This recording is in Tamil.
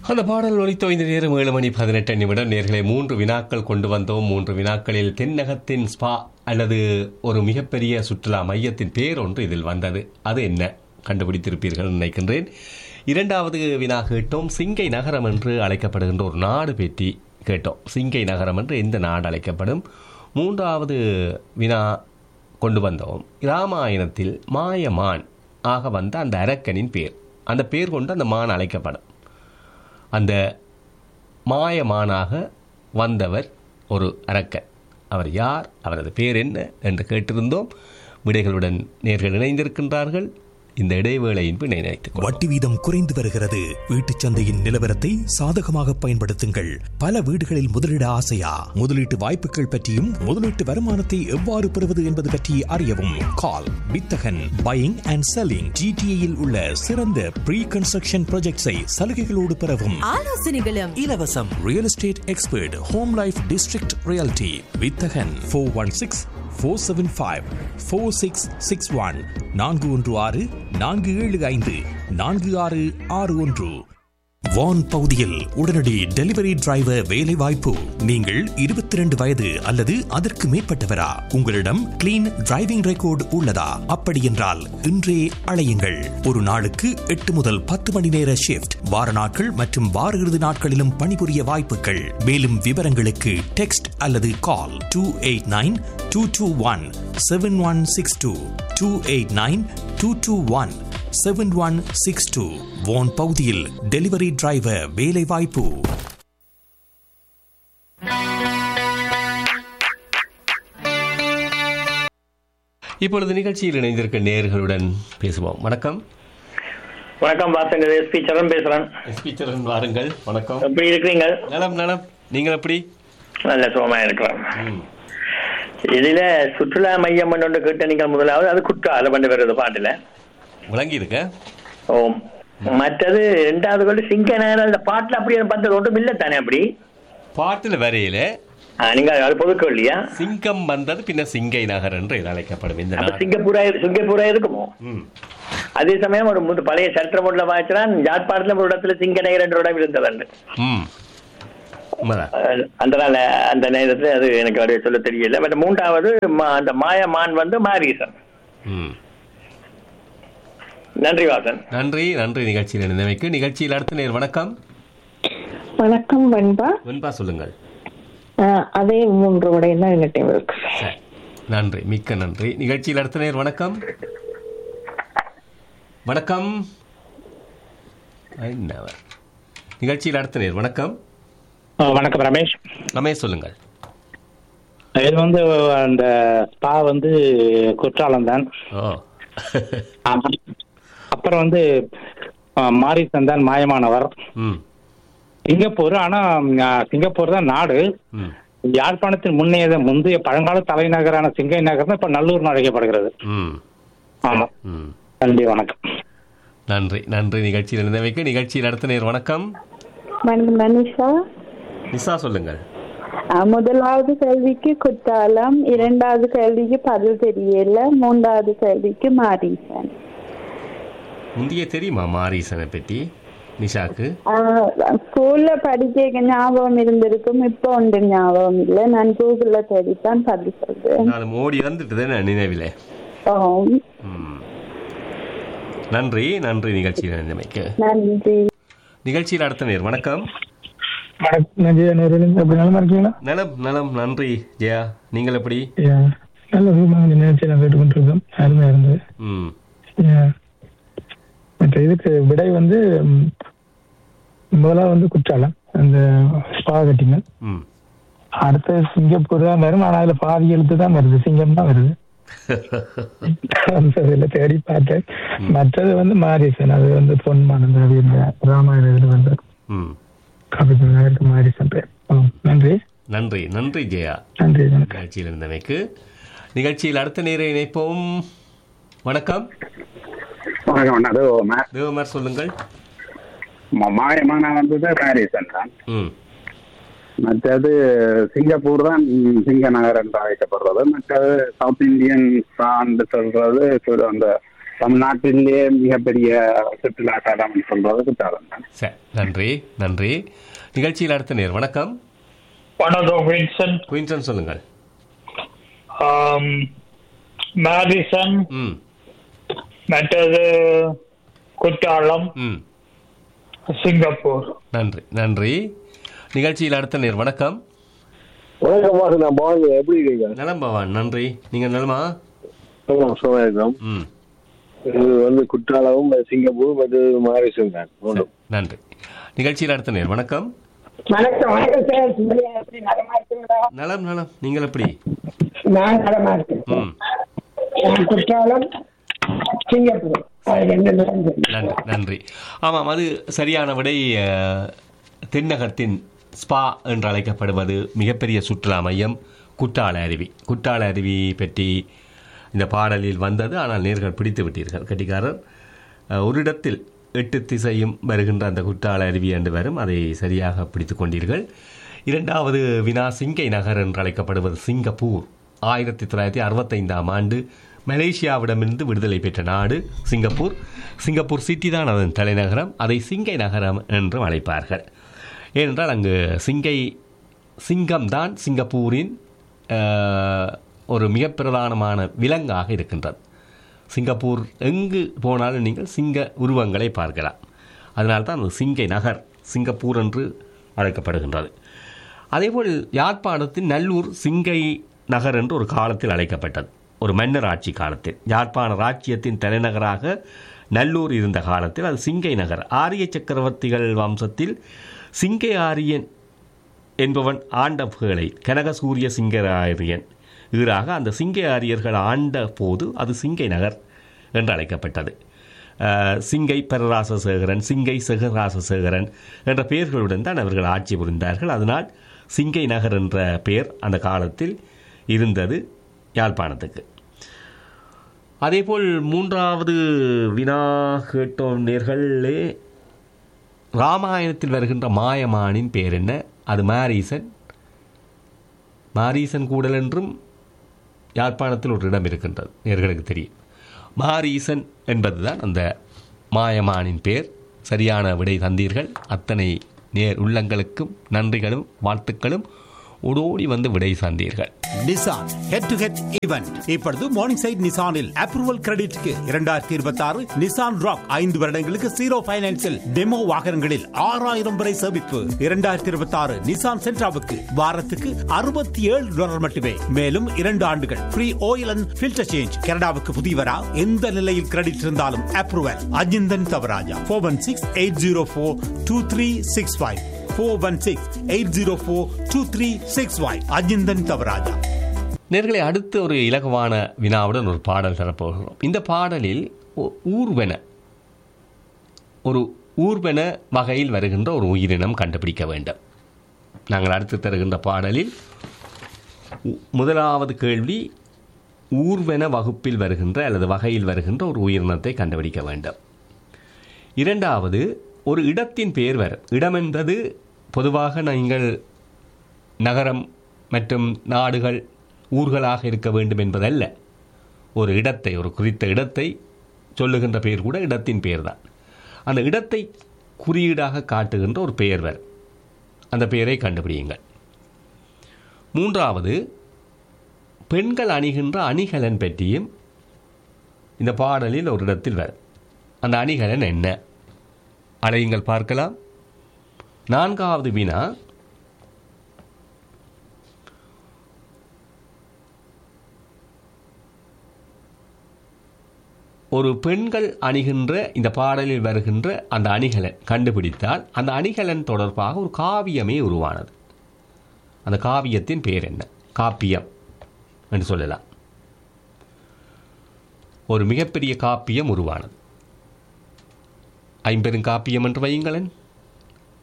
அந்த பாடல் ஒலித்தோய்ந்த நேரம் ஏழு மணி பதினெட்டு நிமிடம் நேர்களை மூன்று வினாக்கள் கொண்டு வந்தோம் மூன்று வினாக்களில் தென்னகத்தின் ஸ்பா அல்லது ஒரு மிகப்பெரிய சுற்றுலா மையத்தின் பேர் ஒன்று இதில் வந்தது அது என்ன கண்டுபிடித்திருப்பீர்கள் நினைக்கின்றேன் இரண்டாவது வினா கேட்டோம் சிங்கை நகரம் என்று அழைக்கப்படுகின்ற ஒரு நாடு பற்றி கேட்டோம் சிங்கை நகரம் என்று எந்த நாடு அழைக்கப்படும் மூன்றாவது வினா கொண்டு வந்தோம் இராமாயணத்தில் மாயமான் ஆக வந்த அந்த அரக்கனின் பேர் அந்த பேர் கொண்டு அந்த மான் அழைக்கப்படும் அந்த மாயமானாக வந்தவர் ஒரு அரக்கன் அவர் யார் அவரது பேர் என்ன என்று கேட்டிருந்தோம் விடைகளுடன் நேர்கள் இணைந்திருக்கின்றார்கள் இந்த இடைவேளையின் பின் நினைத்துக் கொள்வோம். வட்டி வீதம் குறைந்து வருகிறது வீட்டுச் சந்தையின் நிலவரத்தை சாதகமாக பயன்படுத்துங்கள் பல வீடுகளில் முதலீட ஆசையா முதலீட்டு வாய்ப்புகள் பற்றியும் முதலீட்டு வருமானத்தை எவ்வாறு பெறுவது என்பது பற்றி அறியவும் கால் வித்தகன் பையிங் அண்ட் செல்லிங் ஜிடிஏயில் உள்ள சிறந்த ப்ரீ கன்ஸ்ட்ரக்ஷன் ப்ராஜெக்ட்ஸை சலுகைகளோடு பெறவும் ஆலோசனைகளும் இலவசம் real estate expert home life district reality Vithagan four one six four seven five four six six one நான்கு ஒன்று ஆறு நான்கு ஏழு ஐந்து நான்கு ஆறு ஆறு ஒன்று வான் பகுதியில் உடனடி டெலிவரி டிரைவர் வேலை வாய்ப்பு நீங்கள் இருபத்தி ரெண்டு வயது அல்லது அதற்கு மேற்பட்டவரா உங்களிடம் கிளீன் டிரைவிங் ரெக்கார்டு உள்ளதா அப்படி என்றால் இன்றே அழையுங்கள் ஒரு நாளுக்கு எட்டு முதல் பத்து மணி நேர ஷிப்ட் வார நாட்கள் மற்றும் வார இறுதி நாட்களிலும் பணிபுரிய வாய்ப்புகள் மேலும் விவரங்களுக்கு டெக்ஸ்ட் அல்லது call two eight nine two two one seven one six two two eight nine two two one seven one six two Vaughan பகுதியில் டெலிவரி டிரைவர் வேலை வாய்ப்பு இப்பொழுது நிகழ்ச்சியில் இணைந்திருக்க நேர்களுடன் பேசுவோம் வணக்கம் வணக்கம் வாசங்க எஸ்பி சரண் பேசுறேன் எஸ்பி சரண் வாருங்கள் வணக்கம் எப்படி இருக்கிறீங்க நலம் நலம் நீங்கள் எப்படி நல்ல சுகமா இருக்கிறேன் ம். இதுல சுற்றுலா மையம் ஒன்று கேட்ட நீங்கள் முதலாவது அது குற்றாலம் பண்ண வருது பாட்டுல விளங்கி இருக்க ஓம் மற்றது ரெண்டாவது கொண்டு சிங்க நேரம் அந்த பாட்டுல அப்படி பண்றது ஒன்றும் இல்லை தானே அப்படி பாட்டில் வரையில ஆ, நீங்க அது பொதுக்க இல்லையா சிங்கம் வந்தது பின்ன சிங்கை நகர் என்று இது அழைக்கப்படும் இந்த அப்ப நாடு சிங்கப்பூரா சிங்கப்பூரா இருக்குமோ ம். அதே சமயம் ஒரு முந்தி- பழைய சட்டம் ஒன்றில் வாய்ச்சினா யாழ்ப்பாணத்துல ஒரு இடத்துல சிங்க நகர் என்ற இடம் இருந்ததுண்டு ம் உண்மைதான் அஹ் அந்த நாள் அந்த நேரத்துல அது எனக்கு அப்படியே சொல்ல தெரியல பட் மூன்றாவது மா- அந்த மாயமான் வந்து மாரீசன் ம் நன்றி வாசன் நன்றி நன்றி நிகழ்ச்சியில் இணைந்தமைக்கு நிகழ்ச்சியில் அடுத்த நேர் வணக்கம் வணக்கம் வெண்பா வெண்பா சொல்லுங்கள் அஹ் அதே மூன்று விடை தான் எங்கிட்ட இருக்கு சரி நன்றி மிக்க நன்றி நிகழ்ச்சியில் அடுத்த நேர் வணக்கம் வணக்கம் என்னவர் நிகழ்ச்சியில் அடுத்த நேர் வணக்கம் ஆ, வணக்கம் ரமேஷ் ரமேஷ் சொல்லுங்கள் இது வந்து அந்த ஸ்பா வந்து குற்றாலம் தான் ஓ ஆமா. அப்புறம் வந்து ஆ, மாரிசன் தான் மாயமானவர் ம் சிங்கப்பூர் ஆனா ஆ, சிங்கப்பூர் தான் நாடு ம் யாழ்ப்பாணத்தின் முன்னைய முந்தைய பழங்கால தலைநகரான சிங்கை நகர் தான் இப்ப நல்லூர் அழைக்கப்படுகிறது ம் ஆமா ம் நன்றி வணக்கம் நன்றி நன்றி நிகழ்ச்சியில் இணைந்தமைக்கு நிகழ்ச்சியில் அடுத்த நேர் வணக்கம் வணக்கம் மனிஷா நிசா சொல்லுங்கள் அஹ் முதலாவது கேள்விக்கு குற்றாலம் இரண்டாவது கேள்விக்கு பதில் தெரியல மூன்றாவது கேள்விக்கு மாரீசன் முந்தைய தெரியுமா மாரீசனை பற்றி நிஷாக்கு அஹ் ஸ்கூல்ல படிக்க ஞாபகம் இருந்திருக்கும் இப்போ ஒன்று ஞாபகம் இல்லை நான் கூகுள்ல தேடித்தான் பதில் சொல்றேன் நான் மோடி வந்துட்டு தானே நினைவில் ஆம். ம் நன்றி நன்றி நிகழ்ச்சியில் இணைந்தமைக்கு நன்றி நிகழ்ச்சியில் அடுத்த நேர் வணக்கம் வணக்கம் நான் ஜெயா நேரில் எப்படி நலமா இருக்கீங்களா நலம் நலம் நன்றி ஜெயா நீங்கள் எப்படி Yeah. நல்ல விதமாக இந்த நிகழ்ச்சியை நான் கேட்டுக்கொண்டிருக்கோம் அருமையா இருந்தது ம் Yeah. மற்ற இதுக்கு விடை வந்து ம், முதலாவது வந்து குற்றாலம் அந்த ஸ்பா கட்டிங்க ம் அடுத்து சிங்கப்பூர் தான் வரும் ஆனால் அதுல பாதி எழுத்து தான் வருது சிங்கம் தான் வருது அந்த இதுல தேடி பார்த்தேன் மற்றது வந்து மாரிசன் அது வந்து பொன்மான் அந்த இந்த ராமாயண இதுல வந்து ம் கவிதை மாரிசன் பேர் ஆ, நன்றி நன்றி நன்றி ஜெயா நன்றி வணக்கம் நிகழ்ச்சியில் இருந்தமைக்கு நிகழ்ச்சியில் அடுத்த நேர இணைப்போம் வணக்கம் வணக்கம் அது தேவமர் சொல்லுங்கள் மாயமான வந்தது பாரிசன் தான் ம் மற்றது சிங்கப்பூர் தான் ம், சிங்க நகர் என்று அழைக்கப்படுறது மற்றது சவுத் இந்தியன் பிராண்ட் சொல்றது சொல்லு அந்த தமிழ்நாட்டிலேயே மிகப்பெரிய சுற்றுலா தலம் சொல்றது குற்றாலம் தான் சரி நன்றி நன்றி நிகழ்ச்சியில் அடுத்த நேர் வணக்கம் வணக்கம் வின்சென்ட் குயின்சன் சொல்லுங்கள் ஆம், மேடிசன் ம் மற்றது குற்றாலம் ம் சிங்கப்பூர் நன்றி நன்றி நிகழ்ச்சியில் அடுத்த நேர் வணக்கம் வணக்கம் வாசு நான் பவானி எப்படி இருக்கீங்க நலம் பவான் நன்றி நீங்கள் நலமா ஆமாம் சும்மா இருக்கிறோம் ம் இது வந்து குற்றாலமும் சிங்கப்பூர் மற்றது மாரிசும் தான் மூணும் நன்றி நிகழ்ச்சியில் அடுத்த நேர் வணக்கம் வணக்கம் வணக்கம் சார் சுந்தரியா எப்படி நலமா இருக்கீங்களா நலம் நலம் நீங்கள் எப்படி நான் நலமா இருக்கேன் ம் நான் குற்றாலம் சிங்கப்பூர் அது ரெண்டு நேரம் தெரியும். நன்றி நன்றி ஆமாம் அது சரியான விடை அஹ், தென்னகத்தின் ஸ்பா என்று அழைக்கப்படுவது மிகப்பெரிய சுற்றுலா மையம் குற்றால அருவி குற்றால அருவி பற்றி இந்த பாடலில் வந்தது ஆனால் நேர்கள் பிடித்து விட்டீர்கள் கட்டிக்காரர் அஹ், ஒரு இடத்தில் எட்டு திசையும் வருகின்ற அந்த குற்றால அருவி என்று வரும் அதை சரியாக பிடித்து கொண்டீர்கள் இரண்டாவது வினா சிங்கை நகர் என்று அழைக்கப்படுவது சிங்கப்பூர் ஆயிரத்தி தொள்ளாயிரத்தி அறுபத்தைந்தாம் ஆண்டு மலேசியாவிடமிருந்து விடுதலை பெற்ற நாடு சிங்கப்பூர் சிங்கப்பூர் சிட்டி தான் அதன் தலைநகரம் அதை சிங்கை நகரம் என்றும் அழைப்பார்கள் ஏனென்றால் அங்கு சிங்கை சிங்கம் தான் சிங்கப்பூரின் அஹ், ஒரு மிக பிரதானமான விலங்காக இருக்கின்றது சிங்கப்பூர் எங்கு போனாலும் நீங்கள் சிங்க உருவங்களை பார்க்கலாம் அதனால்தான் அது சிங்கை நகர் சிங்கப்பூர் என்று அழைக்கப்படுகின்றது அதேபோல் யாழ்ப்பாணத்தின் நல்லூர் சிங்கை நகர் என்று ஒரு காலத்தில் அழைக்கப்பட்டது ஒரு மன்னர் ஆட்சி காலத்தில் யாழ்ப்பாண ராச்சியத்தின் தலைநகராக நல்லூர் இருந்த காலத்தில் அது சிங்கை நகர் ஆரிய சக்கரவர்த்திகள் வம்சத்தில் சிங்கை ஆரியன் என்பவன் ஆண்ட புகழை கனகசூரிய சிங்கராரியன் ஈறாக அந்த சிங்கை ஆரியர்கள் ஆண்ட போது அது சிங்கை நகர் என்று அழைக்கப்பட்டது அஹ், சிங்கை பரராசசேகரன் சிங்கை செகராசசேகரன் என்ற பெயர்களுடன் தான் அவர்கள் ஆட்சி புரிந்தார்கள் அதனால் சிங்கை நகர் என்ற பெயர் அந்த காலத்தில் இருந்தது யாழ்ப்பாணத்துக்கு அதேபோல் மூன்றாவது வினா கேட்டோம் நேர்களே ராமாயணத்தில் வருகின்ற மாயமானின் பெயர் என்ன அது மாரீசன் மாரீசன் கூடல் என்றும் யாழ்ப்பாணத்தில் ஒரு இடம் இருக்கின்றது நேர்களுக்கு தெரியும் மாரீசன் என்பதுதான் அந்த மாயமானின் பெயர் சரியான விடை தந்தீர்கள் அத்தனை நேர் உள்ளங்களுக்கும் நன்றிகளும் வாழ்த்துக்களும் ஓடோடி வந்து விடை தந்தீர்கள் Nissan head to head event இப்பொழுது மார்னிங் சைட் நிசானில் அப்ரூவல் கிரெடிட்க்கு இரண்டாயிரத்தி இருபத்தி ஆறு நிசான் ராக் ஐந்து வருடங்களுக்கு ஜீரோ பைனான்சில் டெமோ வாகனங்களில் ஆறாயிரம் வரை சேமிப்பு இரண்டாயிரத்தி இருபத்தி ஆறு நிசான் சென்ட்ராவுக்கு வாரத்துக்கு அறுபத்தி ஏழு டாலர் மட்டுமே மேலும் இரண்டு ஆண்டுகள் free oil and filter change கனடாவுக்கு புதியவரா எந்த நிலையில் கிரெடிட் இருந்தாலும் approval Ajinthan Thavarajah four one six eight zero four two three six five four one six eight zero four two three six five Ajinthan Thavarajah நேர்களை அடுத்து ஒரு இலகுவான வினாவுடன் ஒரு பாடல் தரப்போகிறோம் இந்த பாடலில் ஒ- ஊர்வன ஒரு ஊர்வன வகையில் வருகின்ற ஒரு உயிரினம் கண்டுபிடிக்க வேண்டும் நாங்கள் அடுத்து தருகின்ற பாடலில் உ- முதலாவது கேள்வி ஊர்வன வகுப்பில் வருகின்ற அல்லது வகையில் வருகின்ற ஒரு உயிரினத்தை கண்டுபிடிக்க வேண்டும் இரண்டாவது ஒரு இடத்தின் பெயர் வரும் இடம் என்பது பொதுவாக நீங்கள் நகரம் மற்றும் நாடுகள் ஊர்களாக இருக்க வேண்டும் என்பதல்ல ஒரு இடத்தை ஒரு குறித்த இடத்தை சொல்லுகின்ற பெயர் கூட இடத்தின் பெயர் தான் அந்த இடத்தை குறியீடாக காட்டுகின்ற ஒரு பெயர் வரும் அந்த பெயரை கண்டுபிடியுங்கள் மூன்றாவது பெண்கள் அணிகின்ற அணிகலன் பற்றியும் இந்த பாடலில் ஒரு இடத்தில் வரும் அந்த அணிகலன் என்ன அழையுங்கள் பார்க்கலாம் நான்காவது வினா ஒரு பெண்கள் அணிகின்ற இந்த பாடலில் வருகின்ற அந்த அணிகலன் கண்டுபிடித்தால் அந்த அணிகலன் தொடர்பாக ஒரு காவியமே உருவானது அந்த காவியத்தின் பெயர் என்ன காப்பியம் என்று சொல்லலாம் ஒரு மிகப்பெரிய காப்பியம் உருவானது ஐம்பெருங்காப்பியம் என்று வையுங்களேன்